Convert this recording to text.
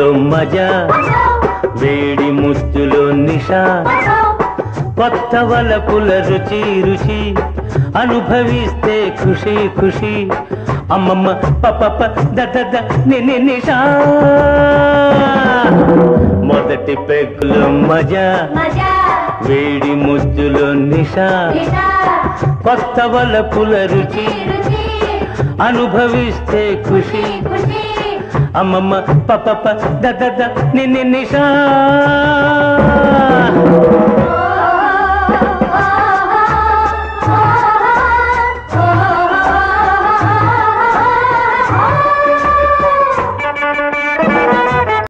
మజా వేడి ముద్దులో నిషా కొత్త వలపుల రుచి రుచి అనుభవిస్తే ఖుషి ఖుషి అమ్మమ్మ పప దద నిని నిషా మొదటి పెగ్గులో మజా మజా వేడి ముద్దులో నిషా నిషా కొత్త వలపుల రుచి రుచి అనుభవిస్తే ఖుషి ఖుషి అమ్మమ్మ పప దద నిని నిషా